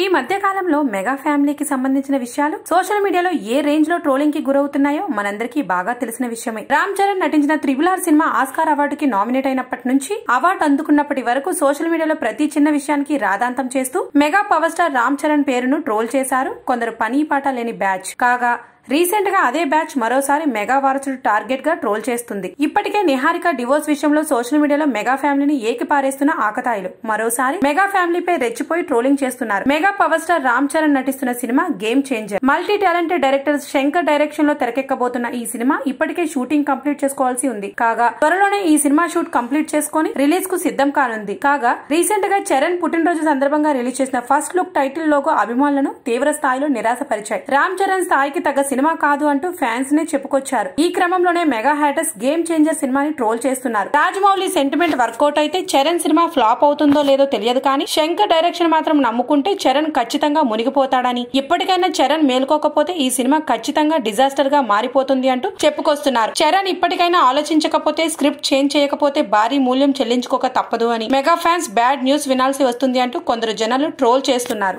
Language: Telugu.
మధ్య కాలంలో మెగా ఫ్యామిలీకి సంబంధించిన విషయాలు సోషల్ మీడియాలో ఏ రేంజ్ లో ట్రోలింగ్ కి గురవుతున్నాయో మనందరికీ బాగా తెలిసిన విషయమే రామ్ చరణ్ నటించిన త్రిబుల్ ఆర్ సినిమా ఆస్కార్ అవార్డుకి నామినేట్ అయినప్పటి నుంచి అవార్డు అందుకున్నప్పటి వరకు సోషల్ మీడియాలో ప్రతి చిన్న విషయానికి రాదాంతం చేస్తూ mega power star Ram Charan పేరును ట్రోల్ చేశారు కొందరు పని పాట లేని బ్యాచ్ కాగా రీసెంట్ గా అదే బ్యాచ్ మరోసారి మెగా వారసుడు టార్గెట్ గా ట్రోల్ చేస్తుంది ఇప్పటికే నిహారిక డివోర్స్ విషయంలో సోషల్ మీడియాలో మెగా ఫ్యామిలీని ఏకిపారేస్తున్న ఆకతాయిలు మరోసారి మెగా ఫ్యామిలీపై రెచ్చిపోయి ట్రోలింగ్ చేస్తున్నారు mega power star Ram Charan నటిస్తున్న cinema Game Changer multi talented director Shankar direction లో తెరకెక్కబోతున్న ఈ సినిమా ఇప్పటికే షూటింగ్ కంప్లీట్ చేసుకోవాల్సి ఉంది కాగా త్వరలోనే ఈ సినిమా షూట్ కంప్లీట్ చేసుకుని రిలీజ్ కు సిద్ధం కానుంది కాగా రీసెంట్ గా చరణ్ పుట్టినరోజు సందర్భంగా రిలీజ్ చేసిన ఫస్ట్ లుక్ టైటిల్ లోగో అభిమానులను తీవ్ర స్థాయిలో నిరాశపరిచాయి రామ్ చరణ్ స్థాయికి తగ్గ సినిమా కాదు అంటూ ఫ్యాన్స్ నే చెప్పుకొచ్చారు ఈ క్రమంలోనే మెగా హ్యాటర్స్ గేమ్ చేంజర్ సినిమాని ట్రోల్ చేస్తున్నారు రాజమౌళి సెంటిమెంట్ వర్కౌట్ అయితే చరణ్ సినిమా ఫ్లాప్ అవుతుందో లేదో తెలియదు కానీ శంకర్ డైరెక్షన్ మాత్రం నమ్ముకుంటే చరణ్ ఖచ్చితంగా మునిగిపోతాడని ఇప్పటికైనా చరణ్ మేల్కోకపోతే ఈ సినిమా ఖచ్చితంగా డిజాస్టర్ గా మారిపోతుంది అంటూ చెప్పుకొస్తున్నారు చరణ్ ఇప్పటికైనా ఆలోచించకపోతే స్క్రిప్ట్ చేంజ్ చేయకపోతే భారీ మూల్యం చెల్లించుకోక తప్పదు అని మెగా ఫ్యాన్స్ బ్యాడ్ న్యూస్ వినాల్సి వస్తుంది అంటూ కొందరు జనాలు ట్రోల్ చేస్తున్నారు